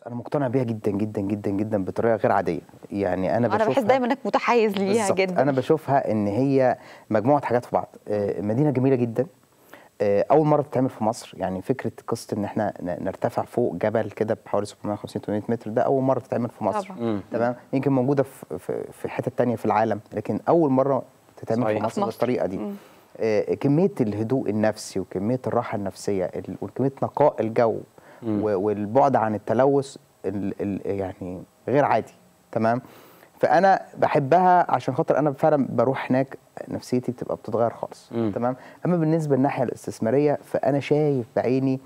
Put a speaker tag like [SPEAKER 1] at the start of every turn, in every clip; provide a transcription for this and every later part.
[SPEAKER 1] انا مقتنع بيها جدا جدا جدا جدا بطريقه غير عاديه يعني انا
[SPEAKER 2] انا
[SPEAKER 1] بشوفها
[SPEAKER 2] بحس دايما انك متحيز ليها
[SPEAKER 1] بالظبط.
[SPEAKER 2] جدا
[SPEAKER 1] انا بشوفها ان هي مجموعه حاجات في بعض آه، مدينه جميله جدا آه، اول مره تتعمل في مصر يعني فكره قصه ان احنا ن- نرتفع فوق جبل كده بحوالي 750 800 متر ده اول مره تتعمل في مصر
[SPEAKER 2] طبعاً.
[SPEAKER 1] تمام يمكن موجوده في في في حتت تانية في العالم لكن اول مره تتعمل
[SPEAKER 3] صحيح.
[SPEAKER 1] في
[SPEAKER 2] في
[SPEAKER 1] مصر
[SPEAKER 2] مصر.
[SPEAKER 1] بالطريقه دي آه، كميه الهدوء النفسي وكميه الراحه النفسيه ال- وكميه نقاء الجو و- والبعد عن التلوث ال- ال- يعني غير عادي تمام فانا بحبها عشان خاطر انا فعلا بروح هناك نفسيتي بتبقى بتتغير خالص
[SPEAKER 3] مم.
[SPEAKER 1] تمام اما بالنسبه للناحيه الاستثماريه فانا شايف بعيني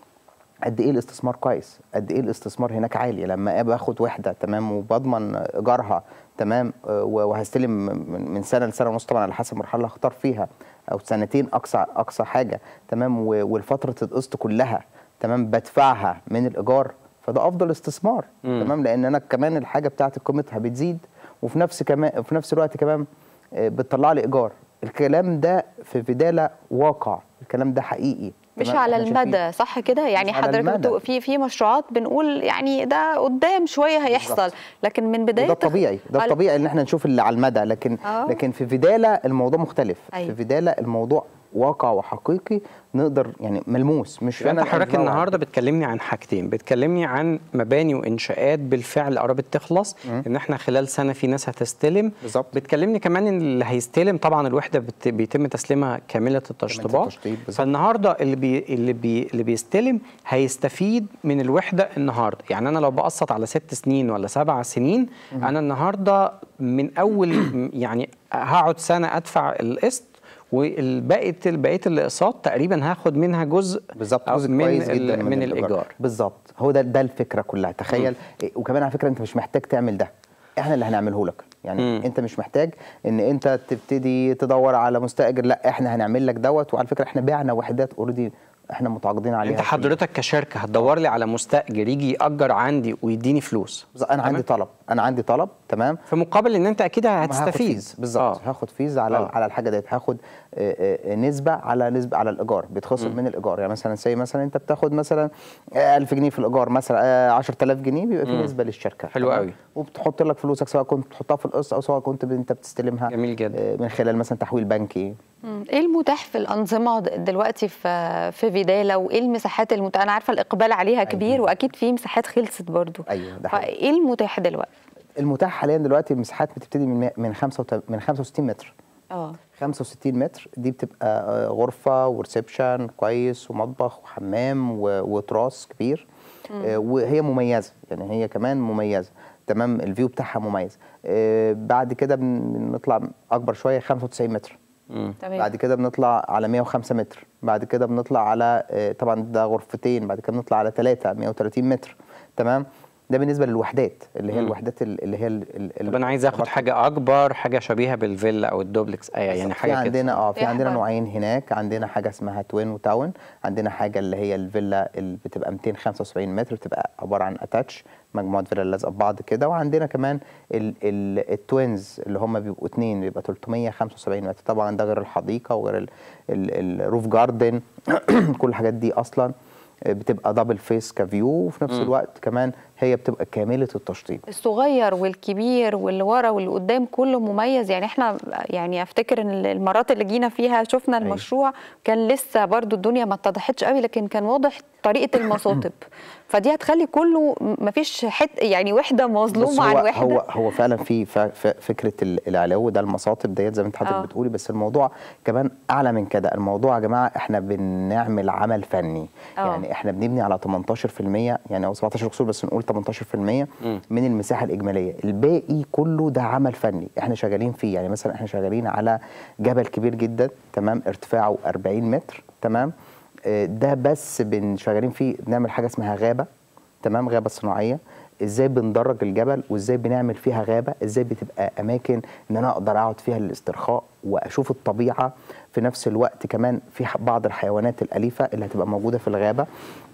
[SPEAKER 1] قد ايه الاستثمار كويس قد ايه الاستثمار هناك عالي لما ابقى باخد وحده تمام وبضمن ايجارها تمام آه، و- وهستلم من من سنه لسنه ونص طبعا على حسب المرحله اللي هختار فيها او سنتين اقصى اقصى حاجه تمام و- والفتره القسط كلها تمام بدفعها من الايجار فده افضل استثمار
[SPEAKER 3] مم.
[SPEAKER 1] تمام لان انا كمان الحاجه بتاعتي قيمتها بتزيد وفي نفس كمان في نفس الوقت كمان آه، بتطلع لي ايجار الكلام ده في فيدالا واقع الكلام ده حقيقي
[SPEAKER 2] مش
[SPEAKER 1] تمام؟
[SPEAKER 2] على
[SPEAKER 1] إحنا شايفين-
[SPEAKER 2] المدى صح كده يعني
[SPEAKER 1] مش على
[SPEAKER 2] حضرتك
[SPEAKER 1] المدى.
[SPEAKER 2] بتقول في في مشروعات بنقول يعني ده قدام شويه هيحصل
[SPEAKER 1] بالظبط.
[SPEAKER 2] لكن من بدايه
[SPEAKER 1] وده الطبيعي ده
[SPEAKER 2] على-
[SPEAKER 1] الطبيعي ان احنا نشوف اللي على المدى لكن
[SPEAKER 2] آه.
[SPEAKER 1] لكن في فيدالا الموضوع مختلف
[SPEAKER 2] أيوة.
[SPEAKER 1] في فيدالا الموضوع واقع وحقيقي نقدر يعني ملموس مش
[SPEAKER 3] يبقى انت
[SPEAKER 1] أنا
[SPEAKER 3] حضرتك
[SPEAKER 1] أنزل أقعد.
[SPEAKER 3] النهارده بتكلمني عن حاجتين بتكلمني عن مباني وانشاءات بالفعل قربت تخلص ان احنا خلال سنه في ناس هتستلم
[SPEAKER 1] بالظبط.
[SPEAKER 3] بتكلمني كمان ان اللي هيستلم طبعا الوحده بت... بيتم تسليمها كامله التشطيبات
[SPEAKER 1] التشطيب، بالظبط.
[SPEAKER 3] فالنهارده اللي بي... اللي بي... اللي بيستلم هيستفيد من الوحده النهارده يعني انا لو بقسط على ست سنين ولا سبع سنين انا النهارده من اول يعني هقعد سنه ادفع القسط والباقي بقيه الاقساط تقريبا هاخد منها جزء
[SPEAKER 1] بالظبط
[SPEAKER 3] أو
[SPEAKER 1] جزء
[SPEAKER 3] من
[SPEAKER 1] كويس
[SPEAKER 3] ال-
[SPEAKER 1] جدا
[SPEAKER 3] من الايجار
[SPEAKER 1] بالظبط هو ده ده الفكره كلها تخيل إيه، وكمان على فكره انت مش محتاج تعمل ده احنا اللي هنعمله لك يعني
[SPEAKER 3] مم.
[SPEAKER 1] انت مش محتاج ان انت تبتدي تدور على مستاجر لا احنا هنعمل لك دوت وعلى فكره احنا بعنا وحدات اوريدي احنا متعاقدين عليها
[SPEAKER 3] انت حضرتك كشركه هتدور لي على مستاجر يجي ياجر عندي ويديني فلوس
[SPEAKER 1] بالظبط، انا عندي طلب انا عندي طلب تمام
[SPEAKER 3] في مقابل ان انت اكيد
[SPEAKER 1] هاخد
[SPEAKER 3] هتستفيد
[SPEAKER 1] فيز بالظبط
[SPEAKER 3] آه.
[SPEAKER 1] هاخد فيز على
[SPEAKER 3] آه.
[SPEAKER 1] على الحاجه ديت هاخد آه، آه، نسبه على نسبه على الايجار بيتخصم من الايجار يعني مثلا زي مثلا انت بتاخد مثلا آه، 1000 جنيه في الايجار مثلا آه، 10000 جنيه بيبقى في
[SPEAKER 3] مم.
[SPEAKER 1] نسبه للشركه
[SPEAKER 3] حلو
[SPEAKER 1] تمام؟
[SPEAKER 3] قوي.
[SPEAKER 1] وبتحط لك فلوسك سواء كنت تحطها في القسط او سواء كنت ب- انت بتستلمها
[SPEAKER 3] جميل جدا.
[SPEAKER 1] آه، من خلال مثلا تحويل بنكي
[SPEAKER 2] مم. ايه المتاح في الانظمه د- دلوقتي في في فيدالا وايه المساحات المتاحه انا عارفه الاقبال عليها كبير واكيد في مساحات خلصت برضو
[SPEAKER 1] ايوه ده حقيقي.
[SPEAKER 2] فايه المتاح دلوقتي
[SPEAKER 1] المتاح حاليا دلوقتي المساحات بتبتدي من من 5 من 65 متر
[SPEAKER 2] اه
[SPEAKER 1] 65 متر دي بتبقى آه، غرفة وريسبشن كويس ومطبخ وحمام و- وتراس كبير آه، وهي مميزة يعني هي كمان مميزة تمام الفيو بتاعها مميز آه، بعد كده بن- بنطلع أكبر شوية 95 متر
[SPEAKER 3] مم.
[SPEAKER 2] تمام
[SPEAKER 1] بعد كده بنطلع على 105 متر بعد كده بنطلع على آه، طبعا ده غرفتين بعد كده بنطلع على 3 130 متر تمام ده بالنسبة للوحدات اللي هي
[SPEAKER 3] مم.
[SPEAKER 1] الوحدات ال- اللي هي ال- ال-
[SPEAKER 3] طب انا عايز اخد حاجه اكبر حاجه شبيهه بالفيلا او الدوبلكس آه يعني
[SPEAKER 1] في
[SPEAKER 3] حاجه كده
[SPEAKER 1] عندنا اه في
[SPEAKER 2] في
[SPEAKER 1] عندنا
[SPEAKER 2] أحبار.
[SPEAKER 1] نوعين هناك عندنا حاجه اسمها توين وتاون عندنا حاجه اللي هي الفيلا اللي بتبقى 275 متر بتبقى عباره عن اتاتش مجموعه فيلا لازقه ببعض كده وعندنا كمان ال ال التوينز اللي هم بيبقوا اثنين بيبقى 375 متر طبعا ده غير الحديقه وغير ال- ال- الروف جاردن كل الحاجات دي اصلا بتبقى دبل فيس كفيو وفي نفس الوقت كمان هي بتبقى كامله التشطيب
[SPEAKER 2] الصغير والكبير واللي ورا واللي قدام كله مميز يعني احنا يعني افتكر ان المرات اللي جينا فيها شفنا
[SPEAKER 1] أيوة.
[SPEAKER 2] المشروع كان لسه برضو الدنيا ما اتضحتش قوي لكن كان واضح طريقه المصاطب فدي هتخلي كله م- مفيش حت يعني وحده
[SPEAKER 1] بص
[SPEAKER 2] مظلومه
[SPEAKER 1] هو
[SPEAKER 2] عن وحده
[SPEAKER 1] هو هو فعلا في ف- ف- فكره ال- العلو ده المصاطب ديت زي ما انت
[SPEAKER 2] آه.
[SPEAKER 1] حضرتك بتقولي بس الموضوع كمان اعلى من كده الموضوع يا جماعه احنا بنعمل عمل فني
[SPEAKER 2] آه.
[SPEAKER 1] يعني احنا بنبني على 18% يعني او 17 كسور بس نقول 18% من المساحه الاجماليه الباقي كله ده عمل فني احنا شغالين فيه يعني مثلا احنا شغالين على جبل كبير جدا تمام ارتفاعه 40 متر تمام آه، ده بس بن شغالين فيه بنعمل حاجه اسمها غابه تمام غابه صناعيه ازاي بندرج الجبل وازاي بنعمل فيها غابه ازاي بتبقى اماكن ان انا اقدر اقعد فيها للاسترخاء واشوف الطبيعه في نفس الوقت كمان في ح- بعض الحيوانات الاليفه اللي هتبقى موجوده في الغابه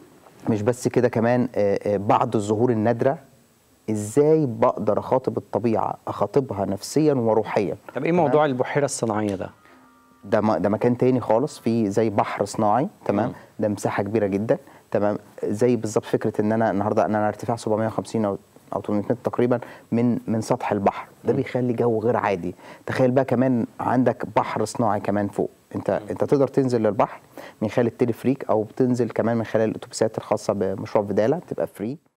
[SPEAKER 1] مش بس كده كمان آه، آه، بعض الزهور النادره ازاي بقدر اخاطب الطبيعه اخاطبها نفسيا وروحيا
[SPEAKER 3] طب ايه موضوع البحيره الصناعيه ده
[SPEAKER 1] ده م- ده مكان تاني خالص فيه زي بحر صناعي تمام
[SPEAKER 3] مم.
[SPEAKER 1] ده مساحه كبيره جدا تمام زي بالظبط فكره ان انا النهارده ان انا ارتفاع 750 او او 800 متر تقريبا من من سطح البحر ده بيخلي جو غير عادي تخيل بقى كمان عندك بحر صناعي كمان فوق انت انت تقدر تنزل للبحر من خلال التليفريك او بتنزل كمان من خلال الاتوبيسات الخاصه بمشروع فيدالا بتبقى فري